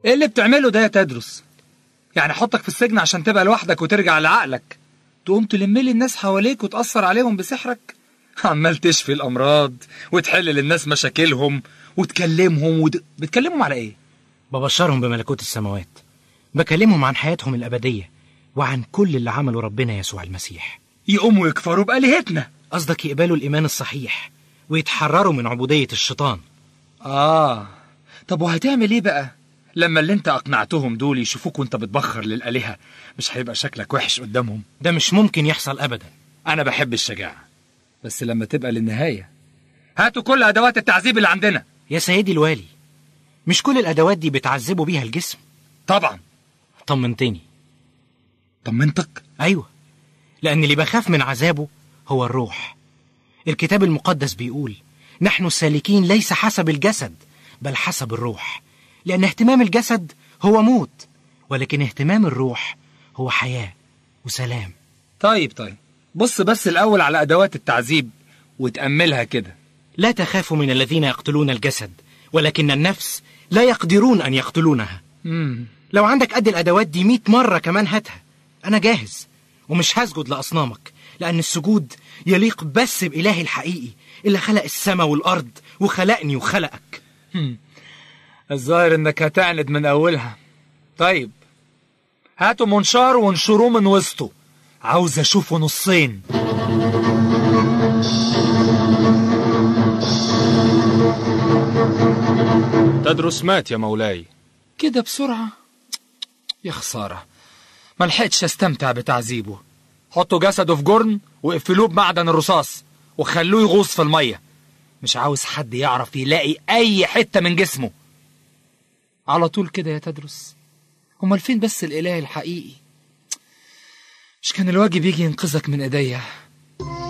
ايه اللي بتعمله ده يا تدرس يعني حطك في السجن عشان تبقى لوحدك وترجع لعقلك تقوم تلملي الناس حواليك وتأثر عليهم بسحرك عمال تشفي الأمراض وتحل للناس مشاكلهم وتكلمهم ود... بتكلمهم على ايه ببشرهم بملكوت السماوات بكلمهم عن حياتهم الأبدية وعن كل اللي عمله ربنا يسوع المسيح يقوموا يكفروا بآلهتنا قصدك يقبلوا الإيمان الصحيح ويتحرروا من عبودية الشيطان آه طب وهتعمل إيه بقى؟ لما اللي أنت أقنعتهم دول يشوفوك وأنت بتبخر للآلهة مش هيبقى شكلك وحش قدامهم ده مش ممكن يحصل أبدا أنا بحب الشجاعة بس لما تبقى للنهاية هاتوا كل أدوات التعذيب اللي عندنا يا سيدي الوالي مش كل الأدوات دي بتعذبوا بيها الجسم طبعا طمنتني طمنتك أيوة لأن اللي بخاف من عذابه هو الروح الكتاب المقدس بيقول نحن السالكين ليس حسب الجسد بل حسب الروح لأن اهتمام الجسد هو موت ولكن اهتمام الروح هو حياة وسلام طيب طيب بص بس الأول على أدوات التعذيب وتأملها كده لا تخافوا من الذين يقتلون الجسد ولكن النفس لا يقدرون أن يقتلونها مم. لو عندك قد الأدوات دي مئة مرة كمان هاتها أنا جاهز ومش هسجد لأصنامك لأن السجود يليق بس بإلهي الحقيقي اللي خلق السماء والأرض وخلقني وخلقك الظاهر إنك هتعند من أولها طيب هاتوا منشار وانشروه من وسطه عاوز أشوفه نصين تدرس مات يا مولاي كده بسرعة يا خسارة ما لحقتش استمتع بتعذيبه حطوا جسده في جرن واقفلوه بمعدن الرصاص وخلوه يغوص في المية مش عاوز حد يعرف يلاقي أي حتة من جسمه على طول كده يا تدرس امال فين بس الإله الحقيقي مش كان الواجب يجي ينقذك من ايديا